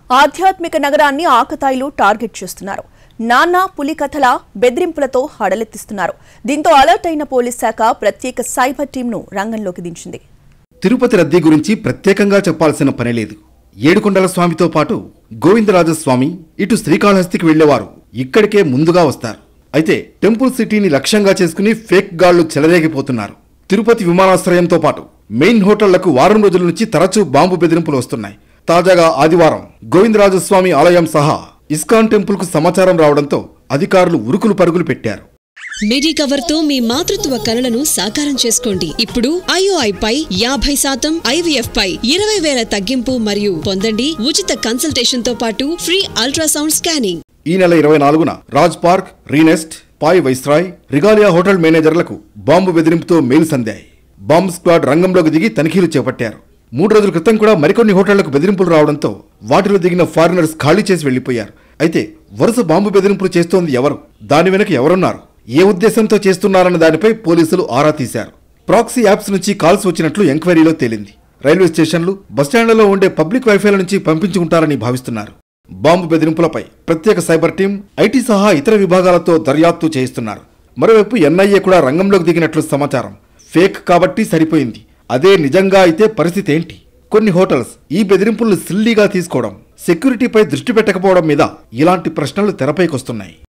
ఆధ్యాత్మిక నగరాన్ని ఆకతాయిలు టార్గెట్ చేస్తున్నారు నాన్న పులి కథల బెదిరింపులతో హడలెత్తిస్తున్నారు దీంతో అలర్ట్ అయిన పోలీస్ శాఖ ప్రత్యేక సైబర్ టీంను రంగంలోకి దించింది తిరుపతి రద్దీ గురించి ప్రత్యేకంగా చెప్పాల్సిన పని లేదు ఏడుకొండల స్వామితో పాటు గోవిందరాజస్వామి ఇటు శ్రీకాళహస్తికి వెళ్లేవారు ఇక్కడికే ముందుగా వస్తారు అయితే టెంపుల్ సిటీని లక్ష్యంగా చేసుకుని ఫేక్ గాళ్లు చెలరేగిపోతున్నారు తిరుపతి విమానాశ్రయంతో పాటు మెయిన్ హోటళ్లకు వారం రోజుల నుంచి తరచూ బాంబు బెదిరింపులు వస్తున్నాయి తాజాగా ఆదివారం గోవిందరాజస్వామి ఆలయం సహా ఇస్కాన్ టెంపుల్కు సమాచారం రావడంతో అధికారులు ఉరుకులు పరుగులు పెట్టారు మిడి కవర్ తో మీ మాతృత్వ కలలను సాకారం చేసుకోండి ఇప్పుడు ఐఓఐ పై యాభై శాతం ఐవీఎఫ్ పై ఇరవై వేల తగ్గింపు మరియు పొందండి ఉచిత కన్సల్టేషన్ తో పాటు ఫ్రీ అల్ట్రాసౌండ్ స్కానింగ్ ఈ నెల ఇరవై నాలుగున రాజ్ పార్క్ రీనెస్ట్ పాయ్ వైస్రాయ్ రిగాలియా హోటల్ మేనేజర్లకు బాంబు బెదిరింపుతో మెయిల్స్ అందాయి బాంబ్ స్క్వాడ్ రంగంలోకి దిగి తనిఖీలు చేపట్టారు మూడు రోజుల క్రితం కూడా మరికొన్ని హోటళ్లకు బెదిరింపులు రావడంతో వాటిలో దిగిన ఫారినర్స్ ఖాళీ చేసి వెళ్లిపోయారు అయితే వరుస బాంబు బెదిరింపులు చేస్తోంది ఎవరు దాని వెనక ఎవరున్నారు ఏ ఉద్దేశంతో చేస్తున్నారన్న దానిపై పోలీసులు ఆరా తీశారు ప్రాక్సీ యాప్స్ నుంచి కాల్స్ వచ్చినట్లు ఎంక్వైరీలో తేలింది రైల్వే స్టేషన్లు బస్టాండ్లలో ఉండే పబ్లిక్ వైఫైల నుంచి పంపించుకుంటారని భావిస్తున్నారు బాంబు బెదిరింపులపై ప్రత్యేక సైబర్ టీం ఐటీ సహా ఇతర విభాగాలతో దర్యాప్తు చేయిస్తున్నారు మరోవైపు ఎన్ఐఏ కూడా రంగంలోకి దిగినట్లు సమాచారం ఫేక్ కాబట్టి సరిపోయింది అదే నిజంగా అయితే పరిస్థితి ఏంటి కొన్ని హోటల్స్ ఈ బెదిరింపులను సిల్లీగా తీసుకోవడం సెక్యూరిటీపై దృష్టి పెట్టకపోవడం మీద ఇలాంటి ప్రశ్నలు తెరపైకొస్తున్నాయి